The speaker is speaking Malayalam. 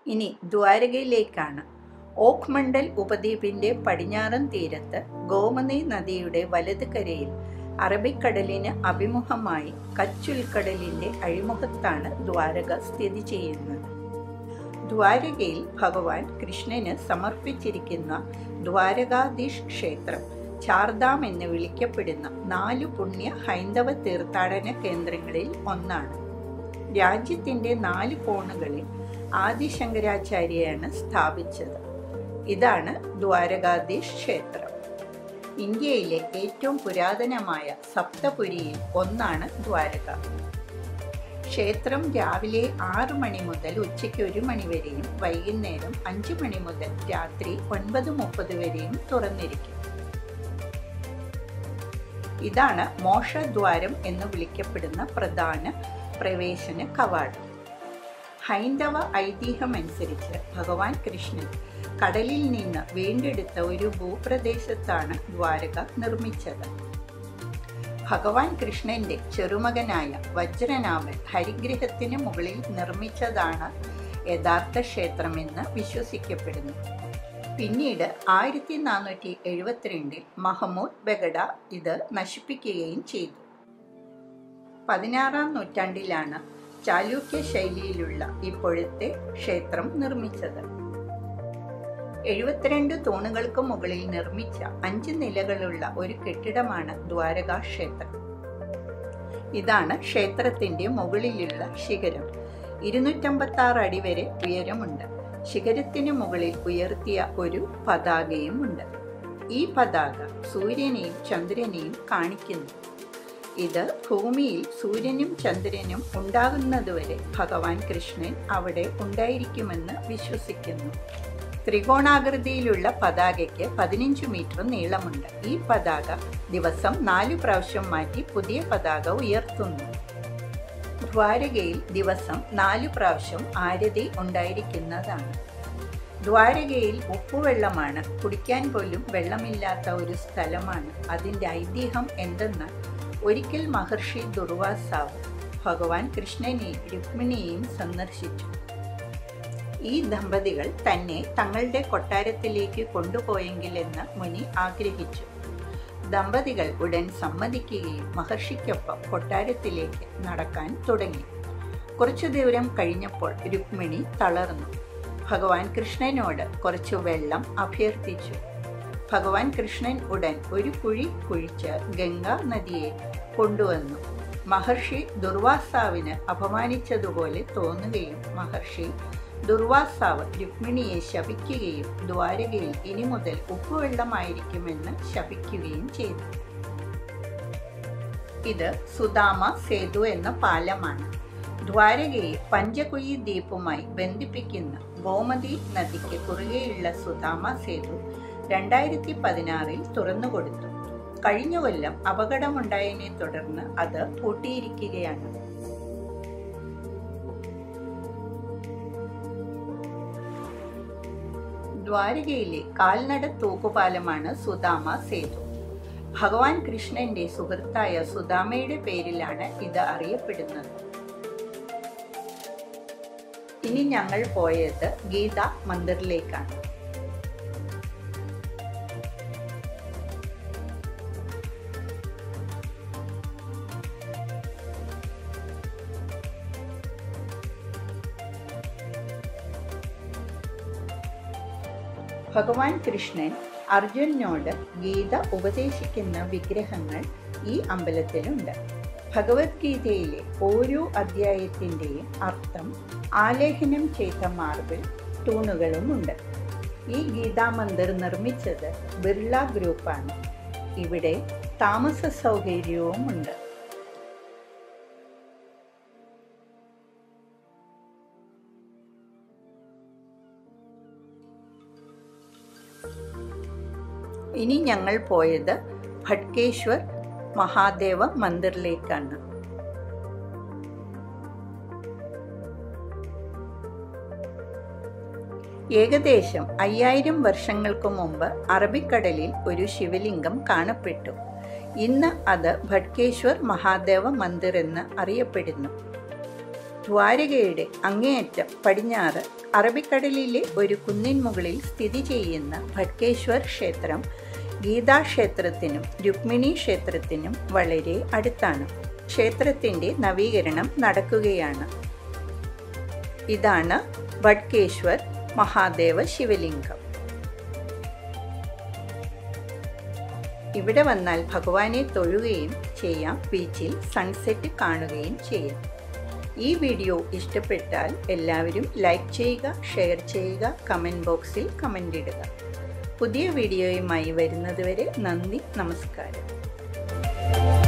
ഇനി ദ്വാരകയിലേക്കാണ് ഓഖ്മണ്ഡൽ ഉപദ്വീപിന്റെ പടിഞ്ഞാറൻ തീരത്ത് ഗോമതി നദിയുടെ വലത് കരയിൽ അറബിക്കടലിന് അഭിമുഖമായി കച്ച് ഉൾക്കടലിന്റെ അഴിമുഖത്താണ് ദ്വാരക സ്ഥിതി ചെയ്യുന്നത് ദ്വാരകയിൽ ഭഗവാൻ കൃഷ്ണന് സമർപ്പിച്ചിരിക്കുന്ന ദ്വാരകാധീഷ് ക്ഷേത്രം ചാർധാം എന്ന് വിളിക്കപ്പെടുന്ന നാല് പുണ്യ ഹൈന്ദവ തീർത്ഥാടന കേന്ദ്രങ്ങളിൽ ഒന്നാണ് രാജ്യത്തിന്റെ നാല് കോണുകളിൽ ആദിശങ്കരാചാര്യയാണ് സ്ഥാപിച്ചത് ഇതാണ് ദ്വാരകാധീഷ് ക്ഷേത്രം ഇന്ത്യയിലെ ഏറ്റവും പുരാതനമായ സപ്തപുരിയിൽ ഒന്നാണ് ദ്വാരക ക്ഷേത്രം രാവിലെ ആറ് മണി മുതൽ ഉച്ചയ്ക്ക് ഒരു മണി വരെയും വൈകുന്നേരം അഞ്ച് മണി മുതൽ രാത്രി ഒൻപത് മുപ്പത് വരെയും തുറന്നിരിക്കും ഇതാണ് മോക്ഷദ്വാരം എന്ന് വിളിക്കപ്പെടുന്ന പ്രധാന പ്രവേശന കവാടം ഹൈന്ദവ ഐതിഹ്യമനുസരിച്ച് ഭഗവാൻ കൃഷ്ണൻ കടലിൽ നിന്ന് വീണ്ടെടുത്ത ഒരു ഭൂപ്രദേശത്താണ് ദ്വാരക നിർമ്മിച്ചത് ഭഗവാൻ കൃഷ്ണന്റെ ചെറുമകനായ വജ്രനാഭൻ ഹരിഗ്രഹത്തിന് മുകളിൽ നിർമ്മിച്ചതാണ് യഥാർത്ഥ ക്ഷേത്രമെന്ന് വിശ്വസിക്കപ്പെടുന്നു പിന്നീട് ആയിരത്തി നാനൂറ്റി എഴുപത്തിരണ്ടിൽ മഹമ്മൂദ് ബഗഡ ഇത് നശിപ്പിക്കുകയും ചെയ്തു പതിനാറാം നൂറ്റാണ്ടിലാണ് ചാലൂക്യ ശൈലിയിലുള്ള ഇപ്പോഴത്തെ ക്ഷേത്രം നിർമ്മിച്ചത് എഴുപത്തിരണ്ട് തൂണുകൾക്ക് മുകളിൽ നിർമ്മിച്ച അഞ്ച് നിലകളുള്ള ഒരു കെട്ടിടമാണ് ദ്വാരകാ ക്ഷേത്രം ഇതാണ് ക്ഷേത്രത്തിന്റെ മുകളിലുള്ള ശിഖരം ഇരുന്നൂറ്റമ്പത്തി ആറ് അടി വരെ ഉയരമുണ്ട് ശിഖരത്തിന് മുകളിൽ ഉയർത്തിയ ഒരു പതാകയും ഉണ്ട് ഈ പതാക സൂര്യനെയും ചന്ദ്രനെയും കാണിക്കുന്നു ഇത് ഭൂമിയിൽ സൂര്യനും ചന്ദ്രനും ഉണ്ടാകുന്നതുവരെ ഭഗവാൻ കൃഷ്ണൻ അവിടെ ഉണ്ടായിരിക്കുമെന്ന് വിശ്വസിക്കുന്നു ത്രികോണാകൃതിയിലുള്ള പതാകയ്ക്ക് പതിനഞ്ച് മീറ്റർ നീളമുണ്ട് ഈ പതാക ദിവസം നാല് പ്രാവശ്യം മാറ്റി പുതിയ പതാക ഉയർത്തുന്നു ദ്വാരകയിൽ ദിവസം നാല് പ്രാവശ്യം ആരതി ഉണ്ടായിരിക്കുന്നതാണ് ദ്വാരകയിൽ ഉപ്പുവെള്ളമാണ് കുടിക്കാൻ പോലും വെള്ളമില്ലാത്ത ഒരു സ്ഥലമാണ് അതിൻ്റെ ഐതിഹ്യം എന്തെന്നാൽ ഒരിക്കൽ മഹർഷി ദുർവാസാവ് ഭഗവാൻ കൃഷ്ണനെയും രുക്മിണിയെയും സന്ദർശിച്ചു ഈ ദമ്പതികൾ തന്നെ തങ്ങളുടെ കൊട്ടാരത്തിലേക്ക് കൊണ്ടുപോയെങ്കിലെന്ന് മുനി ആഗ്രഹിച്ചു ദമ്പതികൾ ഉടൻ സമ്മതിക്കുകയും മഹർഷിക്കൊപ്പം കൊട്ടാരത്തിലേക്ക് നടക്കാൻ തുടങ്ങി കുറച്ചു ദൂരം കഴിഞ്ഞപ്പോൾ രുക്മിണി തളർന്നു ഭഗവാൻ കൃഷ്ണനോട് കുറച്ചു വെള്ളം അഭ്യർത്ഥിച്ചു ഭഗവാൻ കൃഷ്ണൻ ഉടൻ ഒരു കുഴി കുഴിച്ച് ഗംഗാ നദിയെ കൊണ്ടുവന്നു മഹർഷി ദുർവാസാവിന് അപമാനിച്ചതുപോലെ തോന്നുകയും മഹർഷി ദുർവാസാവ് രുക്മിണിയെ ശപിക്കുകയും ദ്വാരകയിൽ ഇനി മുതൽ ഉപ്പുവെള്ളമായിരിക്കുമെന്ന് ശപിക്കുകയും ചെയ്തു ഇത് സുദാമ സേതു എന്ന പാലമാണ് ദ്വാരകയെ പഞ്ചകുയി ദ്വീപുമായി ബന്ധിപ്പിക്കുന്ന ഗോമതി നദിക്ക് കുറുകെയുള്ള സുദാമ സേതു രണ്ടായിരത്തി പതിനാറിൽ തുറന്നുകൊടുത്തു കഴിഞ്ഞ കൊല്ലം അപകടമുണ്ടായതിനെ തുടർന്ന് അത് പൂട്ടിയിരിക്കുകയാണ് ദ്വാരകയിലെ കാൽനട തൂക്കുപാലമാണ് സുദാമ സേതു ഭഗവാൻ കൃഷ്ണന്റെ സുഹൃത്തായ സുദാമയുടെ പേരിലാണ് ഇത് അറിയപ്പെടുന്നത് ഇനി ഞങ്ങൾ പോയത് ഗീത മന്ദിറിലേക്കാണ് ഭഗവാൻ കൃഷ്ണൻ അർജുനോട് ഗീത ഉപദേശിക്കുന്ന വിഗ്രഹങ്ങൾ ഈ അമ്പലത്തിലുണ്ട് ഭഗവത്ഗീതയിലെ ഓരോ അധ്യായത്തിൻ്റെയും അർത്ഥം ആലേഖനം ചെയ്ത മാർബിൾ തൂണുകളുമുണ്ട് ഈ ഗീതാ മന്ദിർ നിർമ്മിച്ചത് ബിർള ഗ്രൂപ്പാണ് ഇവിടെ താമസ സൗകര്യവുമുണ്ട് ഇനി ഞങ്ങൾ പോയത് ഭട്കേശ്വർ മഹാദേവ മന്ദിറിലേക്കാണ് ഏകദേശം അയ്യായിരം വർഷങ്ങൾക്ക് മുമ്പ് അറബിക്കടലിൽ ഒരു ശിവലിംഗം കാണപ്പെട്ടു ഇന്ന് അത് ഭട്കേശ്വർ മഹാദേവ മന്ദിർ എന്ന് അറിയപ്പെടുന്നു ദ്വാരകയുടെ അങ്ങേയറ്റം പടിഞ്ഞാറ് അറബിക്കടലിലെ ഒരു കുന്നിൻ മുകളിൽ സ്ഥിതി ചെയ്യുന്ന ഭട്കേശ്വർ ക്ഷേത്രം ഗീതാ ക്ഷേത്രത്തിനും രുക്മിണി ക്ഷേത്രത്തിനും വളരെ അടുത്താണ് ക്ഷേത്രത്തിൻ്റെ നവീകരണം നടക്കുകയാണ് ഇതാണ് ഭട്കേശ്വർ മഹാദേവ ശിവലിംഗം ഇവിടെ വന്നാൽ ഭഗവാനെ തൊഴുകയും ചെയ്യാം ബീച്ചിൽ സൺസെറ്റ് കാണുകയും ചെയ്യാം ഈ വീഡിയോ ഇഷ്ടപ്പെട്ടാൽ എല്ലാവരും ലൈക്ക് ചെയ്യുക ഷെയർ ചെയ്യുക കമൻറ്റ് ബോക്സിൽ കമൻ്റ് ഇടുക പുതിയ വീഡിയോയുമായി വരുന്നതുവരെ നന്ദി നമസ്കാരം